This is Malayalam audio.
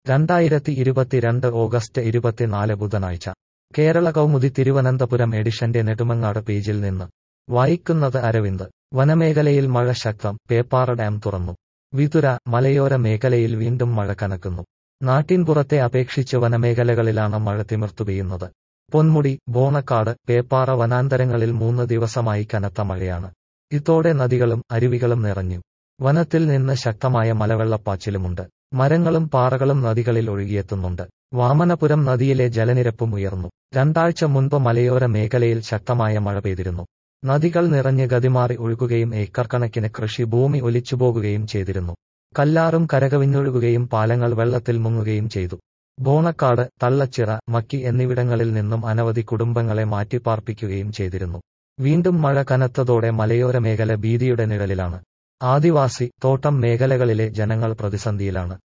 രണ്ടായിരത്തി ഇരുപത്തിരണ്ട് ഓഗസ്റ്റ് ഇരുപത്തിനാല് ബുധനാഴ്ച കേരള കൗമുദി തിരുവനന്തപുരം എഡിഷന്റെ നെടുമങ്ങാട് പേജിൽ നിന്ന് വായിക്കുന്നത് അരവിന്ദ് വനമേഖലയിൽ മഴ ശക്തം പേപ്പാറ ഡാം തുറന്നു വിതുര മലയോര മേഖലയിൽ വീണ്ടും മഴ കനക്കുന്നു നാട്ടിൻപുറത്തെ അപേക്ഷിച്ച് വനമേഖലകളിലാണ് മഴ തിമിർത്തു പെയ്യുന്നത് പൊന്മുടി ബോണക്കാട് പേപ്പാറ വനാന്തരങ്ങളിൽ മൂന്ന് ദിവസമായി കനത്ത മഴയാണ് ഇതോടെ നദികളും അരുവികളും നിറഞ്ഞു വനത്തിൽ നിന്ന് ശക്തമായ മലവെള്ളപ്പാച്ചിലുമുണ്ട് മരങ്ങളും പാറകളും നദികളിൽ ഒഴുകിയെത്തുന്നുണ്ട് വാമനപുരം നദിയിലെ ജലനിരപ്പും ഉയർന്നു രണ്ടാഴ്ച മുൻപ് മലയോര മേഖലയിൽ ശക്തമായ മഴ പെയ്തിരുന്നു നദികൾ നിറഞ്ഞ് ഗതിമാറി ഒഴുകുകയും ഏക്കർ കണക്കിന് കൃഷി ഭൂമി ഒലിച്ചുപോകുകയും ചെയ്തിരുന്നു കല്ലാറും കരകവിഞ്ഞൊഴുകുകയും പാലങ്ങൾ വെള്ളത്തിൽ മുങ്ങുകയും ചെയ്തു ബോണക്കാട് തള്ളച്ചിറ മക്കി എന്നിവിടങ്ങളിൽ നിന്നും അനവധി കുടുംബങ്ങളെ മാറ്റിപ്പാർപ്പിക്കുകയും ചെയ്തിരുന്നു വീണ്ടും മഴ കനത്തതോടെ മലയോര മേഖല ഭീതിയുടെ നിഴലിലാണ് ആദിവാസി തോട്ടം മേഖലകളിലെ ജനങ്ങൾ പ്രതിസന്ധിയിലാണ്